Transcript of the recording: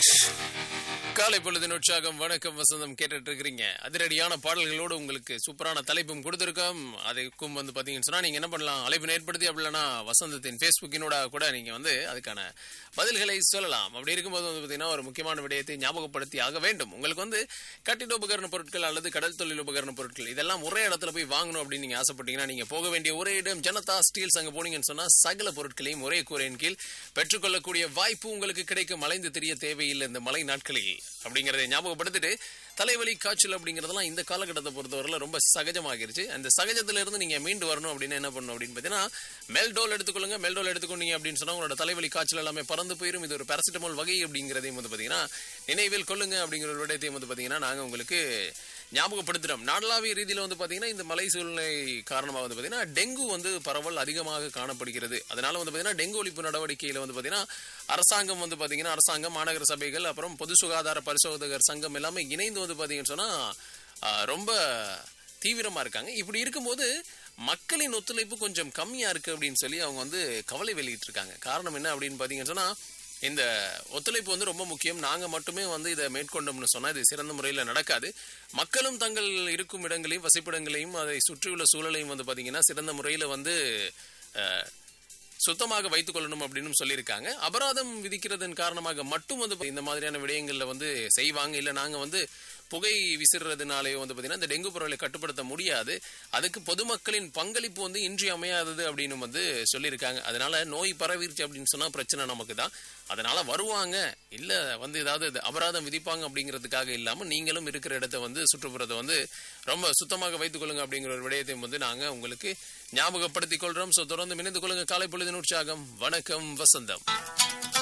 காலை பொழுதின் உற்சாகம் வணக்கம் வசந்தம் கேட்டுட்டு இருக்கிறீங்க அதிரடியான பாடல்களோடு உங்களுக்கு சூப்பரான தலைப்பும் கொடுத்திருக்கோம் அதுக்கும் வந்து பாத்தீங்கன்னு சொன்னா நீங்க என்ன பண்ணலாம் அழைப்பு ஏற்படுத்தி அப்படி இல்லைன்னா வசந்தத்தின் ஃபேஸ்புக்கினோட கூட நீங்க வந்து அதுக்கான பதில்களை சொல்லலாம் அப்படி இருக்கும்போது வந்து பாத்தீங்கன்னா ஒரு முக்கியமான விடயத்தை ஞாபகப்படுத்தி ஆக வேண்டும் உங்களுக்கு வந்து கட்டிட உபகரண பொருட்கள் அல்லது கடல் தொழில் உபகரண பொருட்கள் இதெல்லாம் ஒரே இடத்துல போய் வாங்கணும் அப்படின்னு நீங்க ஆசைப்பட்டீங்கன்னா நீங்க போக வேண்டிய ஒரே இடம் ஜனதா ஸ்டீல்ஸ் அங்க போனீங்கன்னு சொன்னா சகல பொருட்களையும் ஒரே கூரையின் கீழ் பெற்றுக்கொள்ளக்கூடிய வாய்ப்பு உங்களுக்கு கிடைக்கும் அலைந்து தெரிய தேவையில்லை இந்த மழை நாட்களில் அப்படிங்கறதை ஞாபகப்படுத்திட்டு தலைவலி காய்ச்சல் அப்படிங்கறதெல்லாம் இந்த காலகட்டத்தை பொறுத்தவரையில ரொம்ப சகஜமாகிருச்சு அந்த சகஜத்துல இருந்து நீங்க மீண்டு வரணும் அப்படின்னு என்ன பண்ணணும் அப்படின்னு பாத்தீங்கன்னா மெல்டோல் எடுத்துக்கொள்ளுங்க மெல்டோல் எடுத்துக்கொண்டீங்க அப்படின்னு சொன்னா உங்களோட தலைவலி காய்ச்சல் எல்லாமே பறந்து போயிரும் இது ஒரு பேராசிட்டமால் வகை அப்படிங்கிறதையும் வந்து பாத்தீங்கன்னா நினைவில் கொள்ளுங்க அப்படிங்கிற ஒரு விடயத்தையும் வந்து பாத்தீங்கன்னா நாங்க உங்களுக்கு ஞாபகப்படுத்துறோம் நாடளாவிய ரீதியில வந்து பாத்தீங்கன்னா இந்த மலை சூழ்நிலை காரணமாக வந்து பாத்தீங்கன்னா டெங்கு வந்து பரவல் அதிகமாக காணப்படுகிறது அதனால வந்து பாத்தீங்கன்னா டெங்கு ஒழிப்பு நடவடிக்கையில வந்து பாத்தீங்கன்னா அரசாங்கம் வந்து பாத்தீங்கன்னா அரசாங்கம் மாநகர சபைகள் அப்புறம் பொது சுகாதார பரிசோதகர் சங்கம் எல்லாமே இணைந்து வந்து பாத்தீங்கன்னு சொன்னா ஆஹ், ரொம்ப தீவிரமா இருக்காங்க இப்படி இருக்கும்போது மக்களின் ஒத்துழைப்பு கொஞ்சம் கம்மியா இருக்கு அப்படின்னு சொல்லி அவங்க வந்து கவலை வெளியிட்டு இருக்காங்க காரணம் என்ன அப்படின்னு பாத்தீங்கன்னு சொன்னா இந்த ஒத்துழைப்பு வந்து ரொம்ப முக்கியம் நாங்க மட்டுமே வந்து இதை மேற்கொண்டோம்னு சொன்னா இது சிறந்த முறையில் நடக்காது மக்களும் தங்கள் இருக்கும் இடங்களையும் வசிப்பிடங்களையும் அதை சுற்றியுள்ள சூழலையும் வந்து பாத்தீங்கன்னா சிறந்த முறையில் வந்து அஹ், சுத்தமாக வைத்துக் கொள்ளணும் அப்படின்னு சொல்லியிருக்காங்க அபராதம் விதிக்கிறதன் காரணமாக மட்டும் வந்து இந்த மாதிரியான விடயங்கள்ல வந்து செய்வாங்க இல்ல நாங்க வந்து புகை விசிறதுனாலேயோ வந்து பாத்தீங்கன்னா இந்த டெங்கு பரவலை கட்டுப்படுத்த முடியாது அதுக்கு பொதுமக்களின் பங்களிப்பு வந்து இன்றியமையாதது அப்படின்னு வந்து சொல்லியிருக்காங்க அதனால நோய் பரவிருச்சு அப்படின்னு சொன்னா பிரச்சனை நமக்கு தான் அதனால வருவாங்க இல்ல வந்து ஏதாவது இது அபராதம் விதிப்பாங்க அப்படிங்கிறதுக்காக இல்லாம நீங்களும் இருக்கிற இடத்த வந்து சுற்றுப்புறத்தை வந்து ரொம்ப சுத்தமாக வைத்துக் கொள்ளுங்க அப்படிங்கிற ஒரு விடயத்தையும் வந்து நாங்க உங்களுக்கு ஞாபகப்படுத்திக் கொள்றோம் சோ தொடர்ந்து இணைந்து கொள்ளுங்க காலை பொழுதின் உற்சாகம் வணக்கம் வசந்தம்